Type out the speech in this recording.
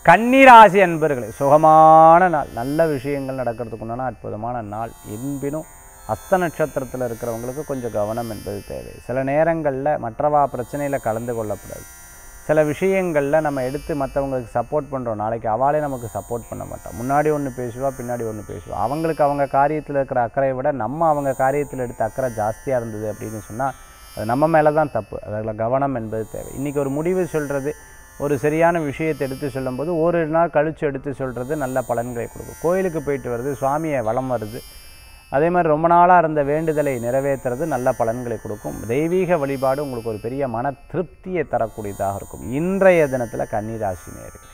கன்னிராசி அன்பர்களே சுகமான நாள் நல்ல விஷயங்கள் நடக்கிறதுக்கு உண்டான அற்புதமான நாள் என்பினும் அஸ்த நட்சத்திரத்தில் இருக்கிறவங்களுக்கு கொஞ்சம் கவனம் என்பது தேவை சில நேரங்களில் மற்றவா பிரச்சனையில் கலந்து கொள்ளக்கூடாது சில விஷயங்களில் நம்ம எடுத்து மற்றவங்களுக்கு சப்போர்ட் பண்ணுறோம் நாளைக்கு அவளே நமக்கு சப்போர்ட் பண்ண மாட்டோம் முன்னாடி ஒன்று பேசுவா பின்னாடி ஒன்று பேசுவா அவங்களுக்கு அவங்க காரியத்தில் இருக்கிற அக்கறையை விட நம்ம அவங்க காரியத்தில் எடுத்த அக்கறை ஜாஸ்தியாக இருந்தது அப்படின்னு சொன்னால் அது நம்ம மேலே தான் தப்பு அதில் கவனம் என்பது தேவை இன்றைக்கி ஒரு முடிவு சொல்கிறது ஒரு சரியான விஷயத்தை எடுத்து சொல்லும்போது ஒரு நாள் கழித்து எடுத்து சொல்கிறது நல்ல பலன்களை கொடுக்கும் கோயிலுக்கு போயிட்டு வருது சுவாமியை வலம் வருது அதே மாதிரி ரொம்ப நாளாக இருந்த வேண்டுதலை நிறைவேற்றுறது நல்ல பலன்களை கொடுக்கும் தெய்வீக வழிபாடு உங்களுக்கு ஒரு பெரிய மன திருப்தியை தரக்கூடியதாக இருக்கும் இன்றைய தினத்தில் கன்னிராசி நேர்கள்